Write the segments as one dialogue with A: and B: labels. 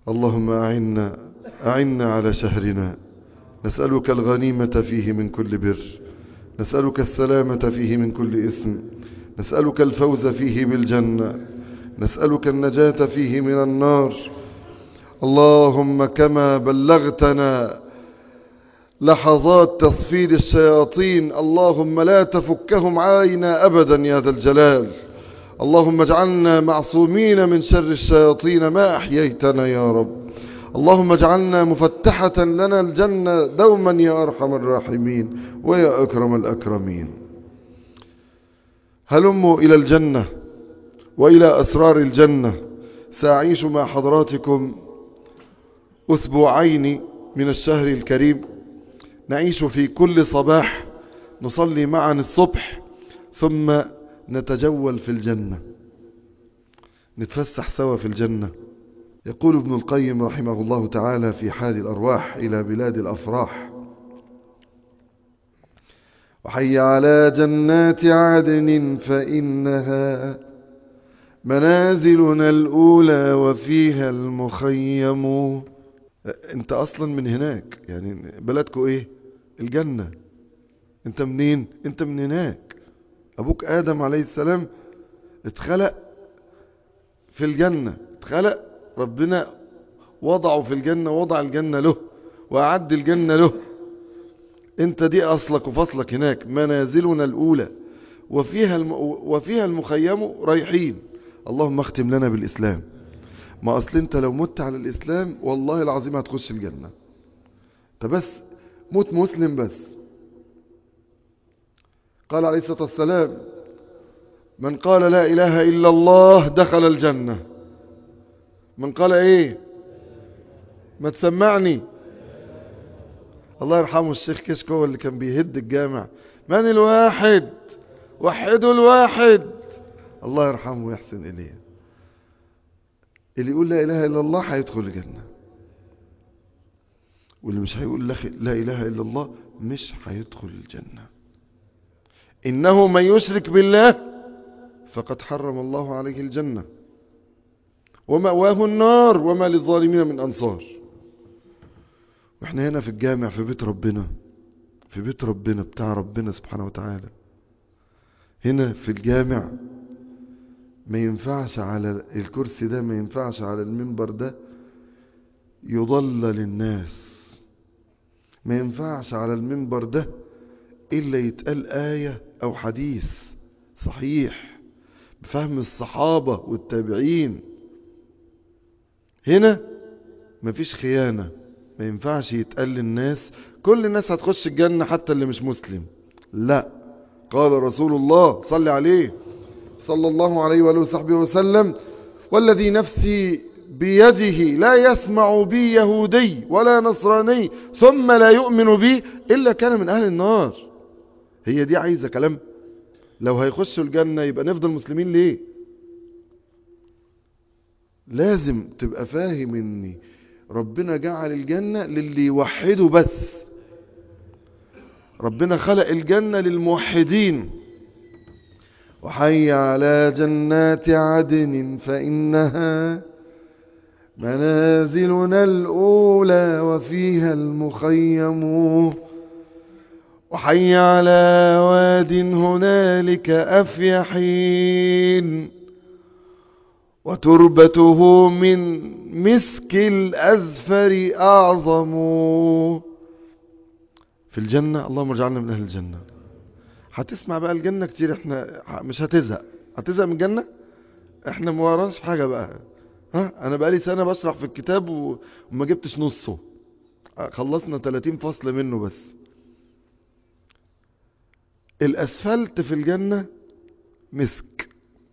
A: اللهم أعنا أعنا على شهرنا نسألك الغنيمة فيه من كل بر نسألك السلامة فيه من كل إثم نسألك الفوز فيه بالجنة نسألك النجاة فيه من النار اللهم كما بلغتنا لحظات تصفيد الشياطين اللهم لا تفكهم علينا أبدا يا ذا الجلال اللهم اجعلنا معصومين من شر الشياطين ما أحييتنا يا رب اللهم اجعلنا مفتحة لنا الجنة دوما يا أرحم الراحمين ويا أكرم الأكرمين هلموا إلى الجنة وإلى أسرار الجنة سأعيش مع حضراتكم أسبوعين من الشهر الكريم نعيش في كل صباح نصلي معا الصبح ثم نتجول في الجنة نتفسح سوا في الجنة يقول ابن القيم رحمه الله تعالى في حال الأرواح إلى بلاد الأفراح وحي على جنات عدن فإنها منازلنا الأولى وفيها المخيم انت اصلا من هناك يعني بلدكو ايه الجنة انت منين انت من هناك ابوك ادم عليه السلام اتخلق في الجنة اتخلق ربنا وضعه في الجنة وضع الجنة له واعد الجنة له انت دي اصلك وفصلك هناك منازلنا الاولى وفيها الم... وفيها المخيم رايحين اللهم اختم لنا بالاسلام ما اصل انت لو مت على الاسلام والله العظيم هتخش الجنة انت بس موت مسلم بس قال عليه الصلاة والسلام من قال لا اله الا الله دخل الجنة من قال ايه ما تسمعني الله يرحمه الشيخ كشكو هو اللي كان بيهد الجامع من الواحد وحدوا الواحد الله يرحمه ويحسن اليه اللي يقول لا إله إلا الله هيدخل الجنة واللي مش هيقول لا إله إلا الله مش هيدخل الجنة إنه من يشرك بالله فقد حرم الله عليه الجنة ومأواه النار وما للظالمين من أنصار واحنا هنا في الجامع في بيت ربنا في بيت ربنا بتاع ربنا سبحانه وتعالى هنا في الجامع ما ينفعش على الكرسي ده ما ينفعش على المنبر ده يضلل الناس ما ينفعش على المنبر ده إلا يتقال آية أو حديث صحيح بفهم الصحابة والتابعين هنا مفيش خيانة ما ينفعش يتقال للناس كل الناس هتخش الجنة حتى اللي مش مسلم لا قال رسول الله صلى عليه صلى الله عليه وآله وصحبه وسلم والذي نفسي بيده لا يسمع بي يهودي ولا نصراني ثم لا يؤمن بي إلا كان من أهل النار هي دي عايزة كلام لو هيخشوا الجنة يبقى نفضل مسلمين ليه لازم تبقى فاهم ان ربنا جعل الجنة للي يوحده بس ربنا خلق الجنة للموحدين وحي على جنات عدن فإنها منازلنا الأولى وفيها المخيم وحي على واد هنالك أفيحين وتربته من مسك الأزفر أعظم في الجنة اللهم اجعلنا من أهل الجنة هتسمع بقى الجنة كتير احنا مش هتزهق هتزهق من الجنة احنا ما وراناش حاجة بقى ها انا بقى لي سنة بشرح في الكتاب وما جبتش نصه خلصنا 30 فصل منه بس الاسفلت في الجنة مسك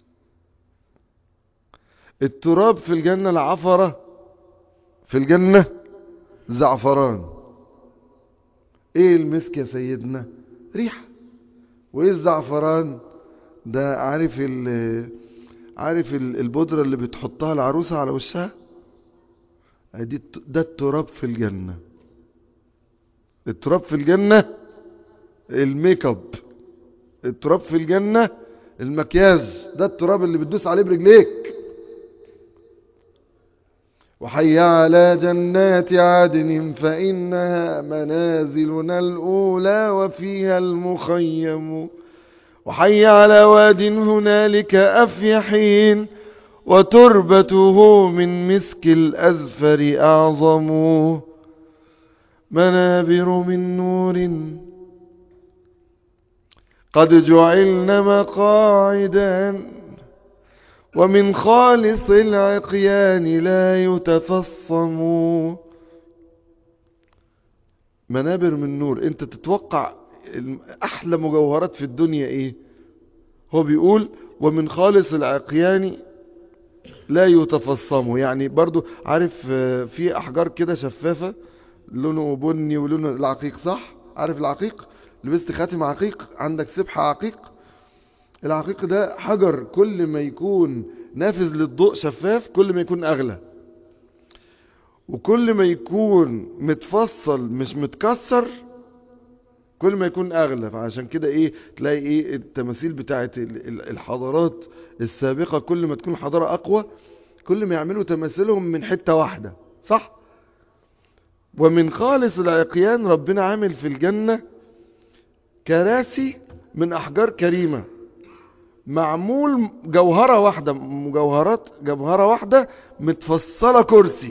A: التراب في الجنة العفرة في الجنة زعفران ايه المسك يا سيدنا ريحة وايه الزعفران ده عارف ال عارف البودرة اللي بتحطها العروسة على وشها دي ده التراب في الجنة التراب في الجنة الميك اب التراب في الجنة المكياج ده التراب اللي بتدوس عليه برجليك وحي على جنات عدن فإنها منازلنا الأولى وفيها المخيم وحي على واد هنالك أفيحين وتربته من مسك الأزفر أعظم منابر من نور قد جعلن مقاعدا ومن خالص العقيان لا يتفصم منابر من نور انت تتوقع احلى مجوهرات في الدنيا ايه هو بيقول ومن خالص العقيان لا يتفصم يعني برضو عارف في احجار كده شفافة لونه بني ولونه العقيق صح عارف العقيق لبست خاتم عقيق عندك سبحة عقيق العقيق ده حجر كل ما يكون نافذ للضوء شفاف كل ما يكون اغلى وكل ما يكون متفصل مش متكسر كل ما يكون اغلى فعشان كده ايه تلاقي ايه التماثيل بتاعت الحضارات السابقة كل ما تكون حضارة اقوى كل ما يعملوا تماثيلهم من حتة واحدة صح ومن خالص العقيان ربنا عامل في الجنة كراسي من احجار كريمة معمول جوهرة واحدة مجوهرات جوهرة واحدة متفصلة كرسي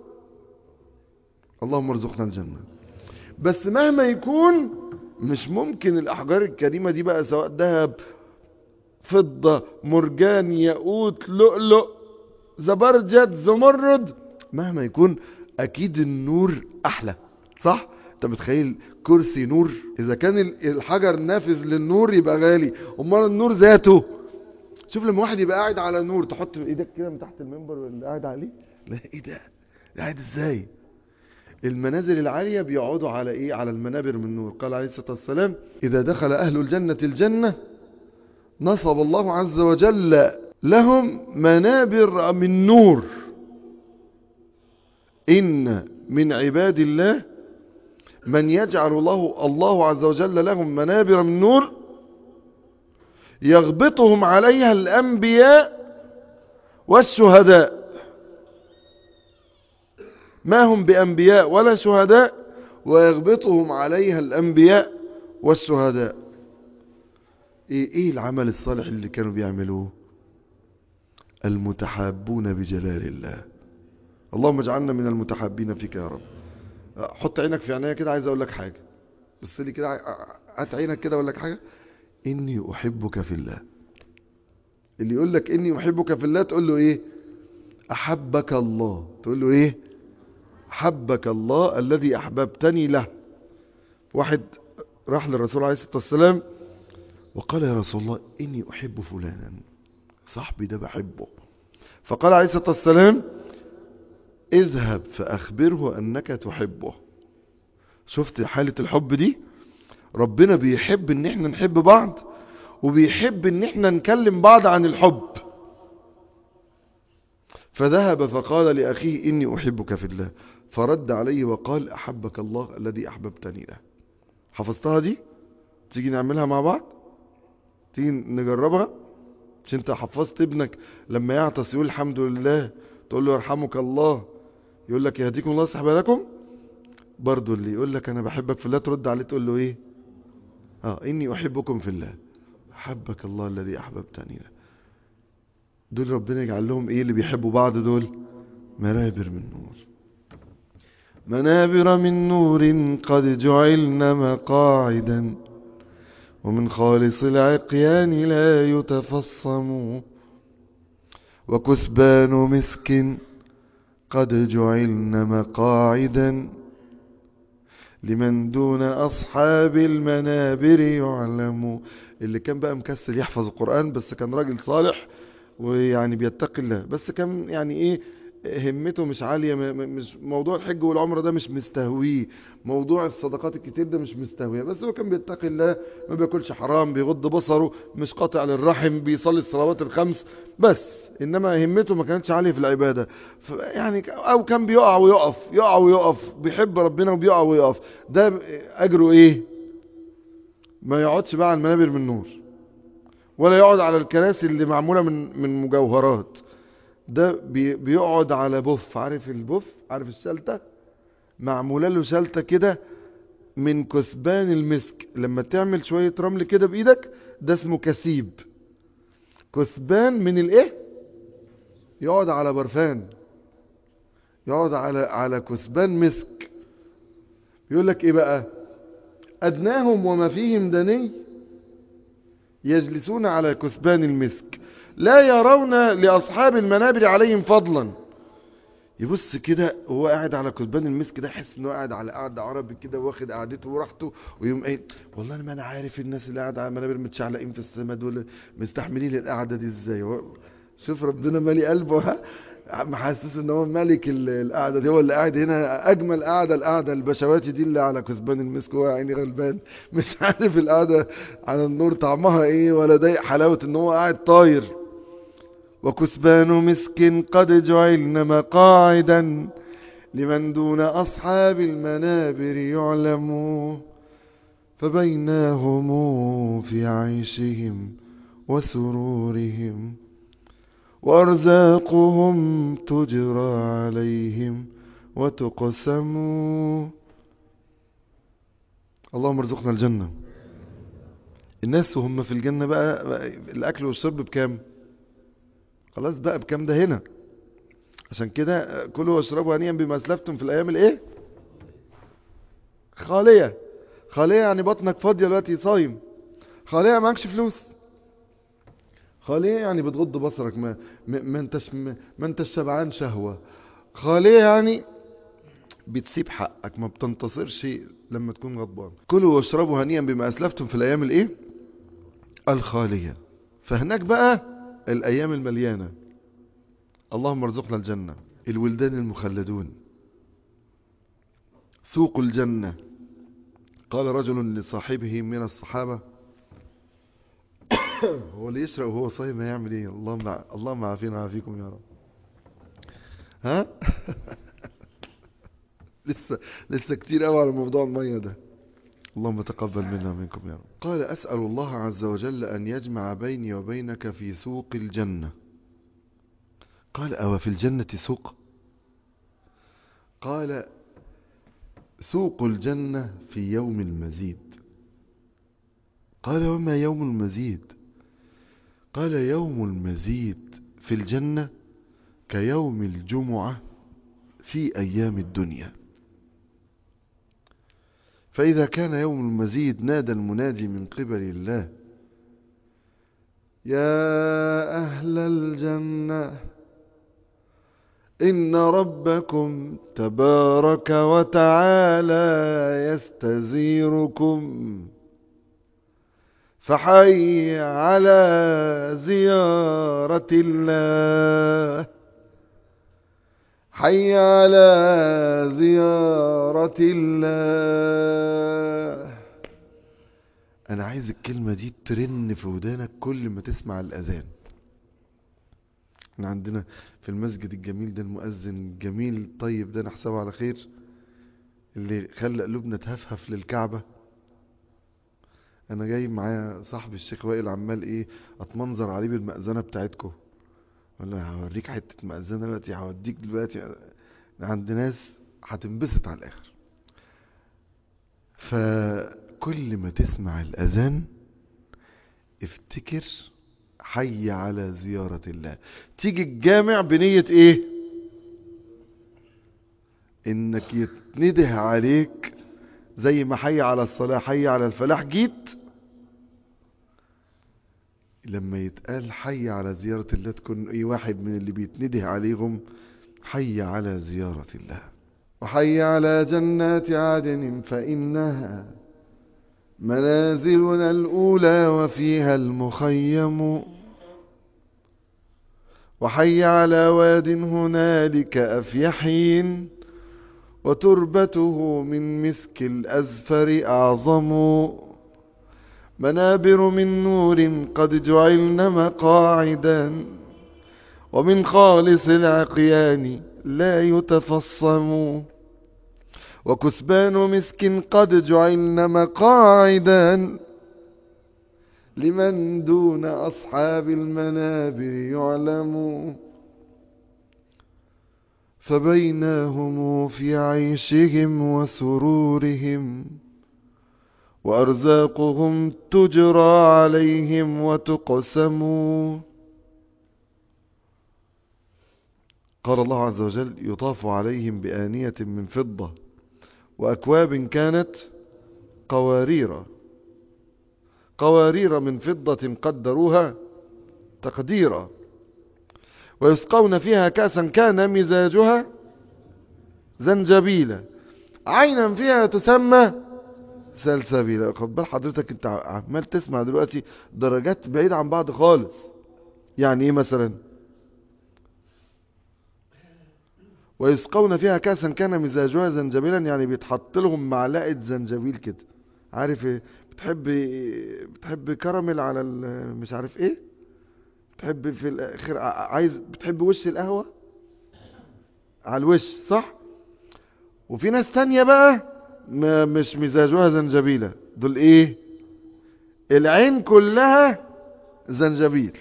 A: اللهم ارزقنا الجنة بس مهما يكون مش ممكن الاحجار الكريمة دي بقى سواء ذهب فضة مرجان ياقوت لؤلؤ زبرجد زمرد مهما يكون اكيد النور احلى صح انت متخيل كرسي نور اذا كان الحجر نافذ للنور يبقى غالي امال النور ذاته شوف لما واحد يبقى قاعد على نور تحط ايدك كده من تحت المنبر واللي قاعد عليه لا ايه ده قاعد ازاي المنازل العالية بيقعدوا على ايه على المنابر من نور قال عليه الصلاة والسلام اذا دخل اهل الجنة الجنة نصب الله عز وجل لهم منابر من نور ان من عباد الله من يجعل الله الله عز وجل لهم منابر من نور يغبطهم عليها الأنبياء والشهداء ما هم بأنبياء ولا شهداء ويغبطهم عليها الأنبياء والشهداء إيه, إيه العمل الصالح اللي كانوا بيعملوه المتحابون بجلال الله اللهم اجعلنا من المتحابين فيك يا رب حط عينك في عينيا كده عايز اقول لك حاجه بص لي كده هات عينك كده اقول لك حاجه اني احبك في الله اللي يقول لك اني احبك في الله تقول له ايه احبك الله تقول له ايه احبك الله الذي احببتني له واحد راح للرسول عليه الصلاه والسلام وقال يا رسول الله اني احب فلانا صاحبي ده بحبه فقال عليه الصلاه والسلام اذهب فأخبره أنك تحبه شفت حالة الحب دي ربنا بيحب ان احنا نحب بعض وبيحب ان احنا نكلم بعض عن الحب فذهب فقال لأخيه إني أحبك في الله فرد عليه وقال أحبك الله الذي أحببتني له حفظتها دي تيجي نعملها مع بعض تيجي نجربها مش انت حفظت ابنك لما يعطس يقول الحمد لله تقول له يرحمك الله يقول لك يهديكم الله يصلح بالكم برضو اللي يقول لك انا بحبك في الله ترد عليه تقول له ايه اه اني احبكم في الله احبك الله الذي احببتني له دول ربنا يجعل لهم ايه اللي بيحبوا بعض دول منابر من نور منابر من نور قد جعلن مقاعدا ومن خالص العقيان لا يتفصم وكثبان مسك قد جعلن مقاعدا لمن دون أصحاب المنابر يعلم اللي كان بقى مكسل يحفظ القرآن بس كان راجل صالح ويعني بيتقي الله بس كان يعني ايه همته مش عالية مش موضوع الحج والعمرة ده مش مستهويه موضوع الصدقات الكتير ده مش مستهويه بس هو كان بيتقي الله ما بياكلش حرام بيغض بصره مش قاطع للرحم بيصلي الصلوات الخمس بس انما همته ما كانتش عالية في العبادة يعني او كان بيقع ويقف يقع ويقف بيحب ربنا وبيقع ويقف ده اجره ايه ما يقعدش بقى على المنابر من نور ولا يقعد على الكراسي اللي معمولة من من مجوهرات ده بي بيقعد على بف عارف البف عارف الشلتة معمولة له شلتة كده من كثبان المسك لما تعمل شوية رمل كده بإيدك ده اسمه كسيب كثبان من الايه يقعد على برفان يقعد على على كثبان مسك يقول لك ايه بقى ادناهم وما فيهم دني يجلسون على كثبان المسك لا يرون لاصحاب المنابر عليهم فضلا يبص كده وهو قاعد على كثبان المسك ده يحس انه قاعد على قعده عربي كده واخد قعدته وراحته ويقوم قايل والله انا ما انا عارف الناس اللي قاعده على المنابر متشعلقين في السما دول مستحملين القعده دي ازاي هو- شوف ربنا مالي قلبه ها محسس ان هو ملك ال- القعده دي هو اللي قاعد هنا اجمل قعده القعده البشواتي دي اللي على كثبان المسك وهو عيني غلبان مش عارف القعده على النور طعمها ايه ولا ضايق حلاوه ان هو قاعد طاير وكثبان مسك قد جعلن مقاعدا لمن دون أصحاب المنابر يعلم فبيناهم في عيشهم وسرورهم وأرزاقهم تجرى عليهم وتقسم اللهم ارزقنا الجنة الناس وهم في الجنة بقى, بقى الأكل والشرب بكام خلاص بقى بكام ده هنا عشان كده كلوا واشربوا هنيئا بما اسلفتم في الايام الايه خاليه خاليه يعني بطنك فاضيه دلوقتي صايم خاليه معكش فلوس خاليه يعني بتغض بصرك ما ما ما انتش ما ما انتش شبعان شهوه خاليه يعني بتسيب حقك ما بتنتصرش لما تكون غضبان كلوا واشربوا هنيئا بما اسلفتم في الايام الايه الخاليه فهناك بقى الايام المليانه اللهم ارزقنا الجنة الولدان المخلدون سوق الجنة قال رجل لصاحبه من الصحابة هو اللي يشرب وهو صايم هيعمل ايه اللهم اللهم عافينا وعافيكم يا رب ها لسه لسه كتير قوي على موضوع الميه ده اللهم تقبل منا ومنكم يا رب قال اسال الله عز وجل ان يجمع بيني وبينك في سوق الجنه قال أو في الجنة سوق قال سوق الجنة في يوم المزيد قال وما يوم المزيد قال يوم المزيد في الجنة كيوم الجمعة في أيام الدنيا فإذا كان يوم المزيد نادى المنادي من قبل الله يا أهل الجنة إن ربكم تبارك وتعالى يستزيركم فحي على زيارة الله حي على زيارة الله أنا عايز الكلمة دي ترن في ودانك كل ما تسمع الأذان احنا عندنا في المسجد الجميل ده المؤذن الجميل الطيب ده نحسبه على خير اللي خلى قلوبنا تهفهف للكعبة انا جاي معايا صاحبي الشيخ وائل عمال ايه اتمنظر عليه بالمأذنة بتاعتكم ولا هوريك حتة مأذنة دلوقتي هوديك دلوقتي عند ناس هتنبسط على الاخر فكل ما تسمع الاذان افتكر حي على زيارة الله تيجي الجامع بنية ايه انك يتنده عليك زي ما حي على الصلاة حي على الفلاح جيت لما يتقال حي على زيارة الله تكون اي واحد من اللي بيتنده عليهم حي على زيارة الله وحي على جنات عدن فإنها منازلنا الأولى وفيها المخيم وحي على واد هنالك أفيحين وتربته من مسك الأزفر أعظم منابر من نور قد جعلن مقاعدا ومن خالص العقيان لا يتفصم وكثبان مسك قد جعلن مقاعدا لمن دون أصحاب المنابر يعلم فبيناهم في عيشهم وسرورهم وأرزاقهم تجرى عليهم وتقسم قال الله عز وجل يطاف عليهم بآنية من فضة وأكواب كانت قوارير قوارير من فضة قدروها تقديرا ويسقون فيها كأسا كان مزاجها زنجبيلا عينا فيها تسمى سلسبيلا خد بال حضرتك انت عمال تسمع دلوقتي درجات بعيدة عن بعض خالص يعني ايه مثلا ويسقون فيها كأسا كان مزاجها زنجبيلا يعني بيتحط لهم معلقة زنجبيل كده عارف ايه بتحب بتحب كراميل على مش عارف ايه بتحب في الاخر عايز بتحب وش القهوة على الوش صح وفي ناس تانية بقى ما مش مزاجها زنجبيلة دول ايه العين كلها زنجبيل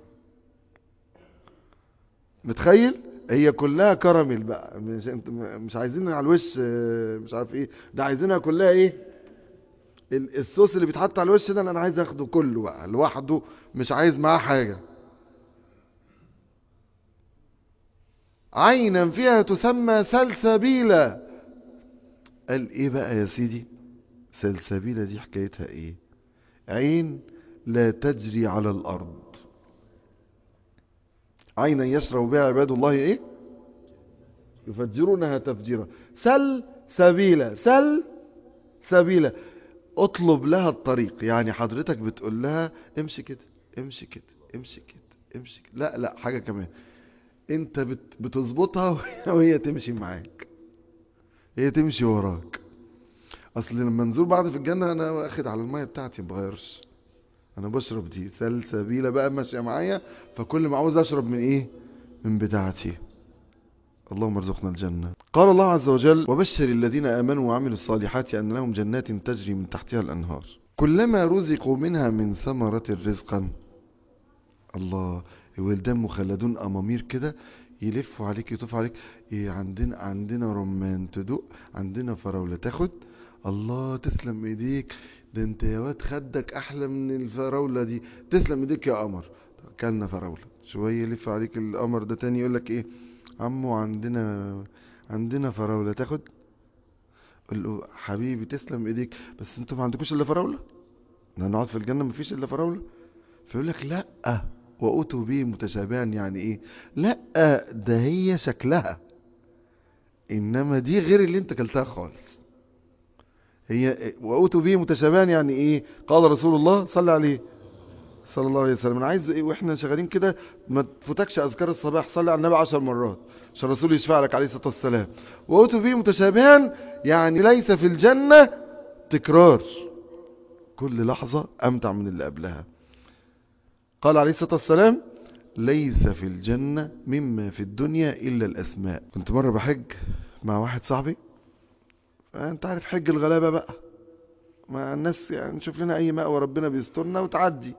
A: متخيل هي كلها كراميل بقى مش انت مش عايزين على الوش مش عارف ايه ده عايزينها كلها ايه الصوص اللي بيتحط على الوش ده انا عايز اخده كله بقى لوحده مش عايز معاه حاجة عينا فيها تسمى سلسبيلة قال ايه بقى يا سيدي سلسبيلة دي حكايتها ايه عين لا تجري على الارض عينا يشرب بها عباد الله ايه يفجرونها تفجيرا سل سبيلة سل سبيلة اطلب لها الطريق يعني حضرتك بتقول لها امشي كده امشي كده امشي كده امشي كده لا لا حاجة كمان انت بت بتظبطها وهي تمشي معاك هي تمشي وراك اصل لما نزور بعض في الجنة انا واخد على المية بتاعتي بغيرش انا بشرب دي سلسبيلة بقى ماشية معايا فكل ما عاوز اشرب من ايه من بتاعتي اللهم ارزقنا الجنة قال الله عز وجل وبشر الذين آمنوا وعملوا الصالحات أن لهم جنات تجري من تحتها الأنهار كلما رزقوا منها من ثمرة رزقا الله الولدان مخلدون أمامير كده يلفوا عليك يطوف عليك إيه عندنا عندنا رمان تدوق عندنا فراولة تاخد الله تسلم ايديك ده انت يا واد خدك احلى من الفراولة دي تسلم ايديك يا قمر كلنا فراولة شوية يلف عليك القمر ده تاني يقولك ايه عمو عندنا عندنا فراولة تاخد قل له حبيبي تسلم ايديك بس انتوا ما عندكوش الا فراولة احنا نقعد في الجنة مفيش الا فراولة فيقول لك لا وأتوا به متشابها يعني ايه لا ده هي شكلها انما دي غير اللي انت كلتها خالص هي وأتوا به متشابها يعني ايه قال رسول الله صلى عليه صلى الله عليه وسلم انا عايز ايه واحنا شغالين كده ما تفوتكش اذكار الصباح صلي على النبي عشر مرات عشان الرسول يشفع لك عليه الصلاه والسلام وأتوا به متشابها يعني ليس في الجنه تكرار كل لحظه امتع من اللي قبلها قال عليه الصلاه والسلام ليس في الجنه مما في الدنيا الا الاسماء كنت مره بحج مع واحد صاحبي انت عارف حج الغلابه بقى ما الناس يعني نشوف لنا اي مأوى ربنا بيسترنا وتعدي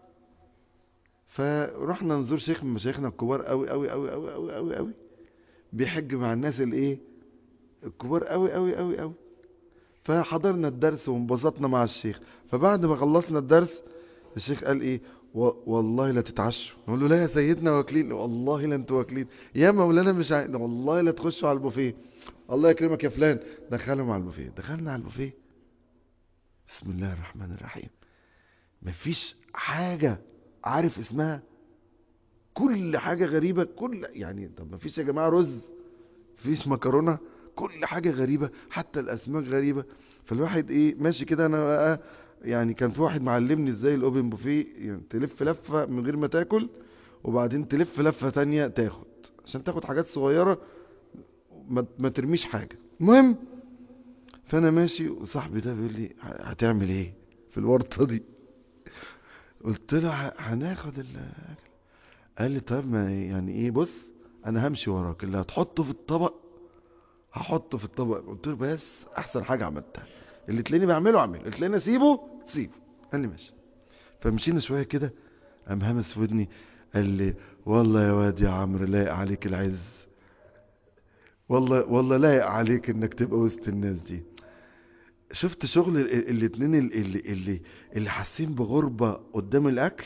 A: فرحنا نزور شيخ من مشايخنا الكبار قوي قوي قوي قوي قوي قوي قوي بيحج مع الناس الايه الكبار قوي قوي قوي قوي فحضرنا الدرس وانبسطنا مع الشيخ فبعد ما خلصنا الدرس الشيخ قال ايه والله لا تتعشوا نقول له لا يا سيدنا واكلين والله لا انتوا واكلين يا مولانا مش عايز والله لا تخشوا على البوفيه الله يكرمك يا فلان دخلهم على البوفيه دخلنا على البوفيه بسم الله الرحمن الرحيم مفيش حاجة عارف اسمها كل حاجة غريبة كل يعني طب مفيش يا جماعة رز مفيش مكرونة كل حاجة غريبة حتى الأسماك غريبة فالواحد ايه ماشي كده انا بقى يعني كان في واحد معلمني ازاي الاوبن بوفيه يعني تلف لفة من غير ما تاكل وبعدين تلف لفة تانية تاخد عشان تاخد حاجات صغيرة ما, ما ترميش حاجة المهم فانا ماشي وصاحبي ده بيقول لي هتعمل ايه في الورطة دي قلت له هناخد الاكل قال لي طيب ما يعني ايه بص انا همشي وراك اللي هتحطه في الطبق هحطه في الطبق قلت له بس احسن حاجة عملتها اللي تلاقيني بعمله اعمله اللي تلاقيني اسيبه سيبه قال لي ماشي فمشينا شوية كده قام همس في ودني قال لي والله يا واد يا عمرو لايق عليك العز والله والله لايق عليك انك تبقى وسط الناس دي شفت شغل ال- ال- الاتنين ال- اللي اللي اللي حاسين بغربة قدام الاكل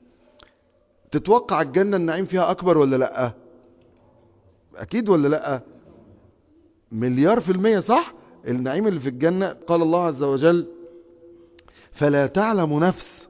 A: تتوقع الجنة النعيم فيها اكبر ولا لا اكيد ولا لا مليار في المية صح النعيم اللي في الجنة قال الله عز وجل فلا تعلم نفس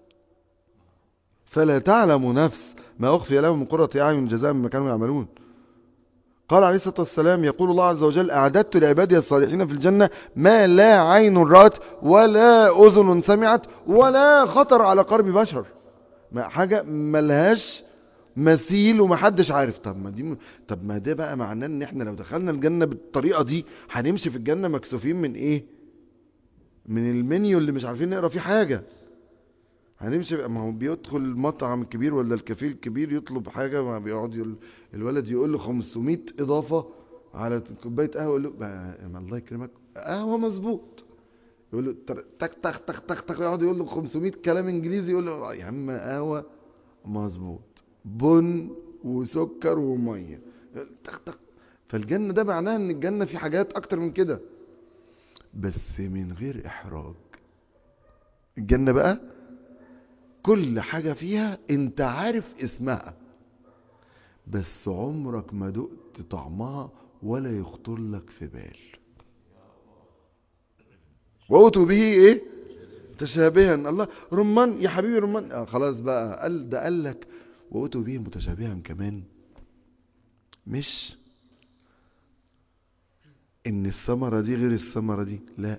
A: فلا تعلم نفس ما أخفي لهم من قرة أعين جزاء مما كانوا يعملون قال عليه الصلاة والسلام يقول الله عز وجل أعددت لعبادي الصالحين في الجنة ما لا عين رأت ولا أذن سمعت ولا خطر على قلب بشر ما حاجة ملهاش مثيل ومحدش عارف طب ما دي م... طب ما ده بقى معناه ان احنا لو دخلنا الجنة بالطريقة دي هنمشي في الجنة مكسوفين من ايه من المنيو اللي مش عارفين نقرا فيه حاجة هنمشي ما هو بيدخل المطعم الكبير ولا الكافيه الكبير يطلب حاجة ما بيقعد يقول الولد يقول له 500 إضافة على كوباية قهوة يقول له ما ما الله يكرمك قهوة مظبوط يقول له تر- تك تك تك تك تك يقعد يقول له 500 كلام انجليزي يقول له يا عم قهوة مظبوط بن وسكر ومية تك تك فالجنة ده معناه ان الجنة في حاجات اكتر من كده بس من غير احراج الجنة بقى كل حاجة فيها انت عارف اسمها بس عمرك ما دقت طعمها ولا يخطر لك في بال وأوتوا به ايه متشابها الله رمان يا حبيبي رمان آه خلاص بقى قال ده قال لك وأوتوا به متشابها كمان مش ان الثمرة دي غير الثمرة دي لا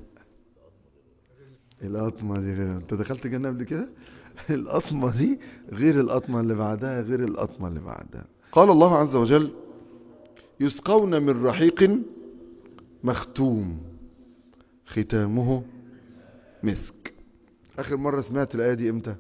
A: القطمة دي غير انت دخلت جنة قبل كده القطمة دي غير القطمة اللي بعدها غير القطمة اللي بعدها قال الله عز وجل يسقون من رحيق مختوم ختامه مسك اخر مرة سمعت الآية دي امتى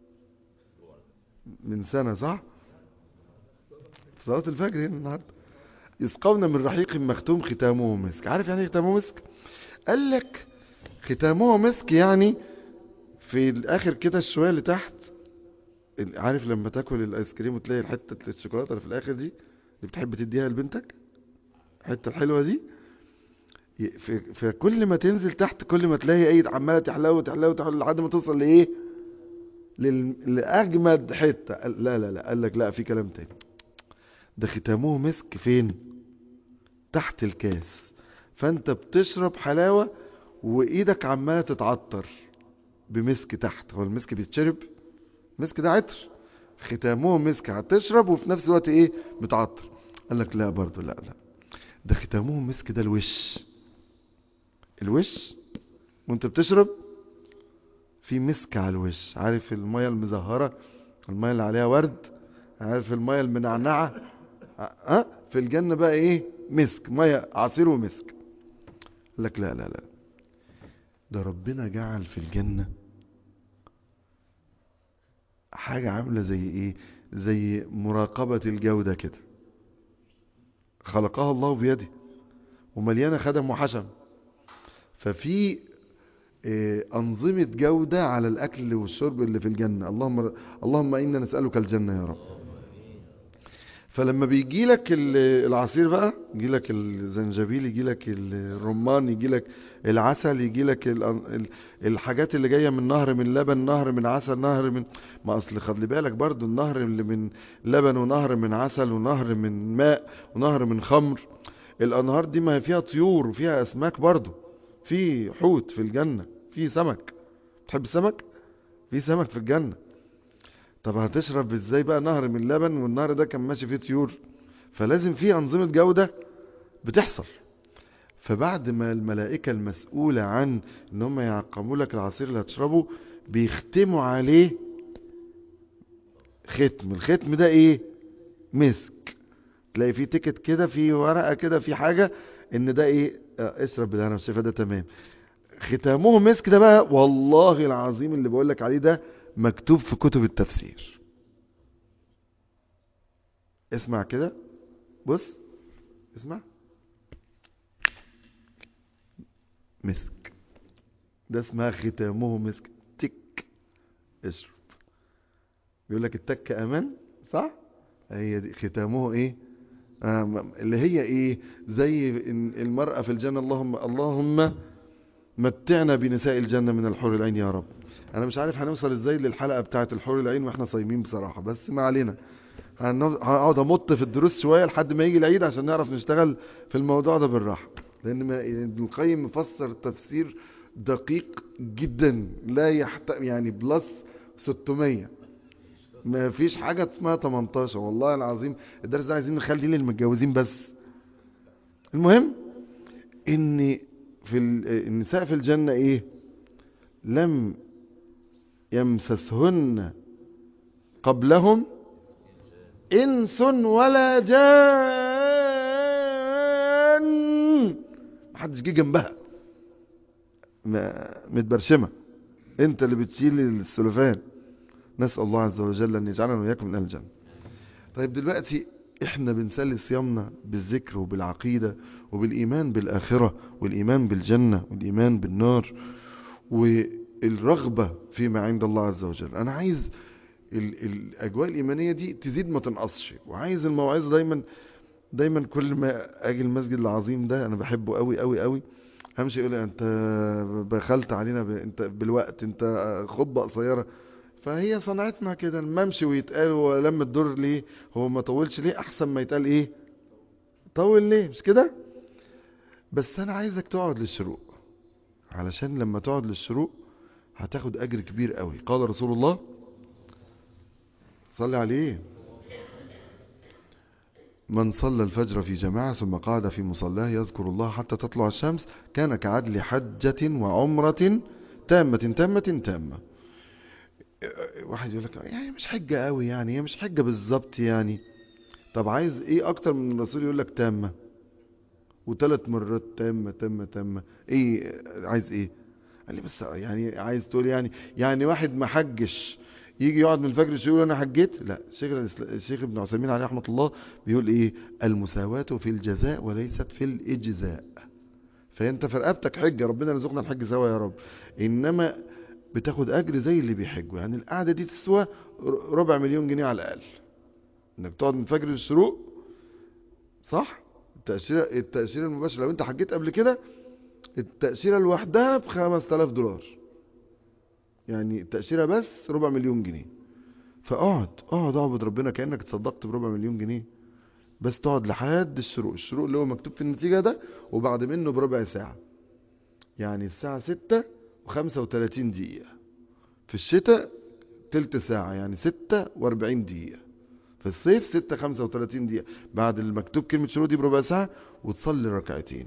A: من سنة صح في صلاة الفجر هنا النهاردة يسقون من رحيق مختوم ختامه مسك عارف يعني ايه ختامه مسك قال لك ختامه مسك يعني في الاخر كده الشوية اللي تحت عارف لما تاكل الايس كريم وتلاقي حتة الشوكولاتة اللي في الاخر دي اللي بتحب تديها لبنتك الحتة الحلوة دي ي- في فكل ما تنزل تحت كل ما تلاقي ايه عمالة تحلو تحلو تحلو لحد ما توصل لايه لل- لاجمد حتة قال- لا لا لا قال لك لا في كلام تاني ده ختامه مسك فين تحت الكاس فانت بتشرب حلاوة وايدك عمالة تتعطر بمسك تحت هو المسك بيتشرب مسك ده عطر ختامه مسك هتشرب وفي نفس الوقت ايه متعطر قال لك لا برضو لا لا ده ختامه مسك ده الوش الوش وانت بتشرب في مسك على الوش عارف المية المزهرة المية اللي عليها ورد عارف المية المنعنعة ها في الجنة بقى ايه مسك مية عصير ومسك قال لك لا لا لا ده ربنا جعل في الجنة حاجة عاملة زي ايه زي مراقبة الجودة كده خلقها الله بيده ومليانة خدم وحشم ففي آه، أنظمة جودة على الأكل والشرب اللي في الجنة اللهم اللهم إنا نسألك الجنة يا رب فلما بيجي لك العصير بقى يجي لك الزنجبيل يجي لك الرمان يجي لك العسل يجي لك الحاجات اللي جايه من نهر من لبن نهر من عسل نهر من ما اصل خلي بالك برضو النهر اللي من لبن ونهر من عسل ونهر من ماء ونهر من خمر الانهار دي ما هي فيها طيور وفيها اسماك برضو في حوت في الجنه في سمك تحب السمك في سمك في الجنه طب هتشرب ازاي بقى نهر من لبن والنهر ده كان ماشي فيه طيور فلازم في انظمة جودة بتحصل فبعد ما الملائكة المسؤولة عن ان هم يعقموا لك العصير اللي هتشربه بيختموا عليه ختم الختم ده ايه مسك تلاقي فيه تيكت كده في ورقة كده في حاجة ان ده ايه اه اشرب ده انا شايفه ده تمام ختامه مسك ده بقى والله العظيم اللي بقول لك عليه ده مكتوب في كتب التفسير اسمع كده بص اسمع مسك ده اسمها ختامه مسك تك اشرب بيقول لك التك امان صح هي دي ختامه ايه آه، اللي هي ايه زي إن المرأة في الجنة اللهم اللهم متعنا بنساء الجنة من الحور العين يا رب انا مش عارف هنوصل ازاي للحلقة بتاعت الحور العين واحنا صايمين بصراحة بس ما علينا هنو- هقعد امط في الدروس شوية لحد ما يجي العيد عشان نعرف نشتغل في الموضوع ده بالراحة لان ما- ابن القيم مفسر تفسير دقيق جدا لا يحت يعني بلس 600 ما فيش حاجة اسمها 18 والله العظيم الدرس ده عايزين نخليه للمتجوزين بس المهم ان في ال- النساء في الجنة ايه لم يمسسهن قبلهم انس ولا جان محدش جه جنبها ما- متبرشمة انت اللي بتشيل السلوفان نسأل الله عز وجل ان يجعلنا وإياكم من أهل الجنة طيب دلوقتي احنا بنسلي صيامنا بالذكر وبالعقيدة وبالإيمان بالآخرة والإيمان بالجنة والإيمان بالنار والرغبة فيما عند الله عز وجل أنا عايز ال- الأجواء الإيمانية دي تزيد ما تنقصش وعايز الموعظة دايما دايما كل ما أجي المسجد العظيم ده أنا بحبه قوي قوي قوي همشي يقول لي انت بخلت علينا ب... انت بالوقت انت خطبه قصيره فهي صنعتنا كده لما امشي ويتقال ولما الدور ليه هو ما طولش ليه احسن ما يتقال ايه طول ليه مش كده بس انا عايزك تقعد للشروق علشان لما تقعد للشروق هتاخد اجر كبير قوي قال رسول الله صلي عليه من صلى الفجر في جماعة ثم قعد في مصلاه يذكر الله حتى تطلع الشمس كان كعدل حجة وعمرة تامة تامة تامة واحد يقول لك يعني مش حجة قوي يعني هي مش حجة بالظبط يعني طب عايز ايه اكتر من الرسول يقول لك تامة وثلاث مرات تامة تامة تامة ايه عايز ايه قال لي بس يعني عايز تقول يعني يعني واحد ما حجش يجي يقعد من الفجر يقول انا حجيت لا الشيخ الإسلا- الشيخ ابن عثيمين عليه رحمه الله بيقول ايه المساواة في الجزاء وليست في الاجزاء فانت في رقبتك حجه ربنا يرزقنا الحج سوا يا رب انما بتاخد اجر زي اللي بيحجوا يعني القعده دي تسوى ر- ربع مليون جنيه على الاقل انك تقعد من الفجر للشروق صح التأشيرة التأشيرة المباشرة لو انت حجيت قبل كده التأشيرة لوحدها ب 5000 دولار يعني التأشيرة بس ربع مليون جنيه فاقعد اقعد اعبد ربنا كأنك اتصدقت بربع مليون جنيه بس تقعد لحد الشروق الشروق اللي هو مكتوب في النتيجة ده وبعد منه بربع ساعة يعني الساعة ستة وخمسة وتلاتين دقيقة في الشتاء تلت ساعة يعني ستة واربعين دقيقة في الصيف ستة خمسة وتلاتين دقيقة بعد المكتوب كلمة شروق دي بربع ساعة وتصلي ركعتين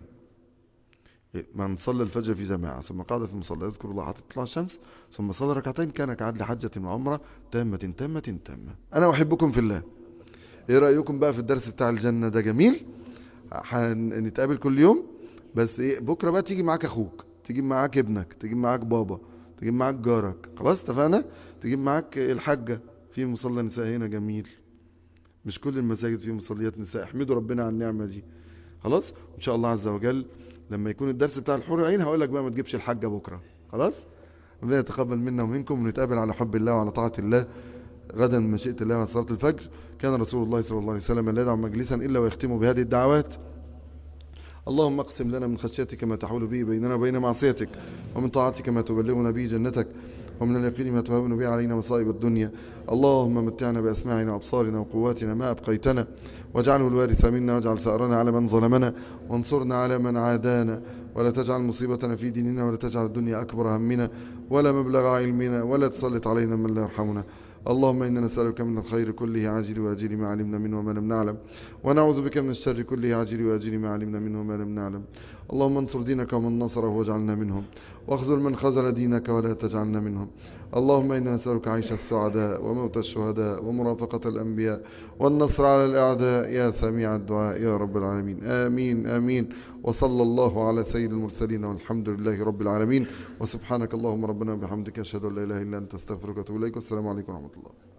A: من صلى الفجر في جماعة ثم قعد في المصلى يذكر الله حتى تطلع الشمس ثم صلى ركعتين كان كعدل حجة وعمرة تامة تامة تامة أنا أحبكم في الله ايه رأيكم بقى في الدرس بتاع الجنة ده جميل هنتقابل كل يوم بس ايه بكرة بقى تيجي معاك اخوك تجيب معاك ابنك تجيب معاك بابا تجيب معاك جارك خلاص اتفقنا تجيب معاك الحاجة في مصلى نساء هنا جميل مش كل المساجد فيه مصليات نساء احمدوا ربنا على النعمة دي خلاص وان شاء الله عز وجل لما يكون الدرس بتاع الحور العين هقول لك بقى ما تجيبش الحاجة بكرة خلاص ربنا يتقبل منا ومنكم ونتقابل على حب الله وعلى طاعة الله غدا مشيئة الله بعد صلاة الفجر كان رسول الله صلى الله عليه وسلم لا يدع مجلسا إلا ويختم بهذه الدعوات اللهم اقسم لنا من خشيتك ما تحول به بيننا وبين معصيتك ومن طاعتك ما تبلغنا به جنتك ومن اليقين ما تهون به علينا مصائب الدنيا اللهم متعنا بأسماعنا وأبصارنا وقواتنا ما أبقيتنا واجعله الوارث منا واجعل ثأرنا على من ظلمنا وانصرنا على من عادانا ولا تجعل مصيبتنا في ديننا ولا تجعل الدنيا أكبر همنا ولا مبلغ علمنا ولا تسلط علينا من لا يرحمنا اللهم إنا نسألك من الخير كله عاجل وآجل ما علمنا منه وما لم نعلم ونعوذ بك من الشر كله عاجل وآجل ما علمنا منه وما لم نعلم اللهم انصر دينك ومن نصره واجعلنا منهم واخذل من خذل دينك ولا تجعلنا منهم اللهم إنا نسألك عيش السعداء وموت الشهداء ومرافقة الأنبياء والنصر على الأعداء يا سميع الدعاء يا رب العالمين آمين آمين وصلى الله على سيد المرسلين والحمد لله رب العالمين وسبحانك اللهم ربنا وبحمدك أشهد أن لا إله إلا أنت استغفرك وأتوب إليك والسلام عليكم ورحمة الله